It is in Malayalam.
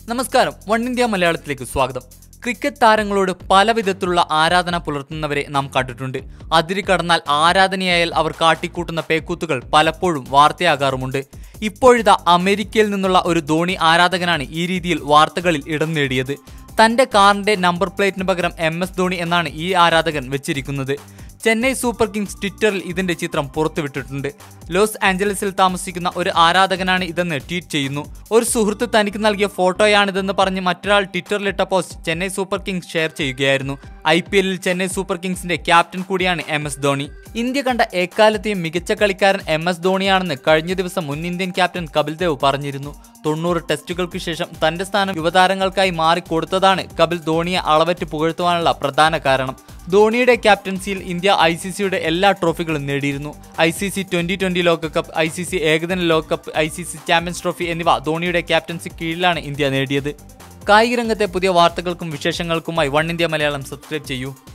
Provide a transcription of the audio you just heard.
നമസ്കാരം വൺ ഇന്ത്യ മലയാളത്തിലേക്ക് സ്വാഗതം ക്രിക്കറ്റ് താരങ്ങളോട് പല വിധത്തിലുള്ള ആരാധന പുലർത്തുന്നവരെ നാം കണ്ടിട്ടുണ്ട് അതിരി കടന്നാൽ ആരാധനയായാൽ അവർ കാട്ടിക്കൂട്ടുന്ന പേക്കൂത്തുകൾ പലപ്പോഴും വാർത്തയാകാറുമുണ്ട് ഇപ്പോഴിതാ അമേരിക്കയിൽ നിന്നുള്ള ഒരു ധോണി ആരാധകനാണ് ഈ രീതിയിൽ വാർത്തകളിൽ ഇടം നേടിയത് തന്റെ കാറിന്റെ നമ്പർ പ്ലേറ്റിന് പകരം എം എസ് ധോണി എന്നാണ് ഈ ആരാധകൻ വെച്ചിരിക്കുന്നത് ചെന്നൈ സൂപ്പർ കിങ്സ് ട്വിറ്ററിൽ ഇതിന്റെ ചിത്രം പുറത്തുവിട്ടിട്ടുണ്ട് ലോസ് ആഞ്ചലസിൽ താമസിക്കുന്ന ഒരു ആരാധകനാണ് ഇതെന്ന് ട്വീറ്റ് ചെയ്യുന്നു ഒരു സുഹൃത്ത് തനിക്ക് നൽകിയ ഫോട്ടോയാണിതെന്ന് പറഞ്ഞ് മറ്റൊരാൾ ട്വിറ്ററിലിട്ട post Chennai super kings share ചെയ്യുകയായിരുന്നു ഐ പി എല്ലിൽ ചെന്നൈ സൂപ്പർ കിങ്സിന്റെ ക്യാപ്റ്റൻ കൂടിയാണ് എം എസ് ധോണി ഇന്ത്യ കണ്ട എക്കാലത്തെയും മികച്ച കളിക്കാരൻ എം എസ് ധോണിയാണെന്ന് കഴിഞ്ഞ ദിവസം മുൻ ഇന്ത്യൻ ക്യാപ്റ്റൻ കപിൽ ദേവ് പറഞ്ഞിരുന്നു തൊണ്ണൂറ് ടെസ്റ്റുകൾക്ക് ശേഷം തന്റെ സ്ഥാനം യുവതാരങ്ങൾക്കായി മാറിക്കൊടുത്തതാണ് കപിൽ ധോണിയെ അളവറ്റ് പുകഴ്ത്തുവാനുള്ള പ്രധാന കാരണം ധോണിയുടെ ക്യാപ്റ്റൻസിയിൽ ഇന്ത്യ ഐ സി സിയുടെ എല്ലാ ട്രോഫികളും നേടിയിരുന്നു I C C twenty twenty ലോകകപ്പ് ഐ സി സി ഏകദിന ലോകകപ്പ് I C C champions trophy എന്നിവ ധോണിയുടെ ക്യാപ്റ്റൻസി കീഴിലാണ് ഇന്ത്യ നേടിയത് കായിക രംഗത്തെ പുതിയ വാർത്തകൾക്കും വിശേഷങ്ങൾക്കുമായി വൺ ഇന്ത്യ മലയാളം സബ്സ്ക്രൈബ് ചെയ്യൂ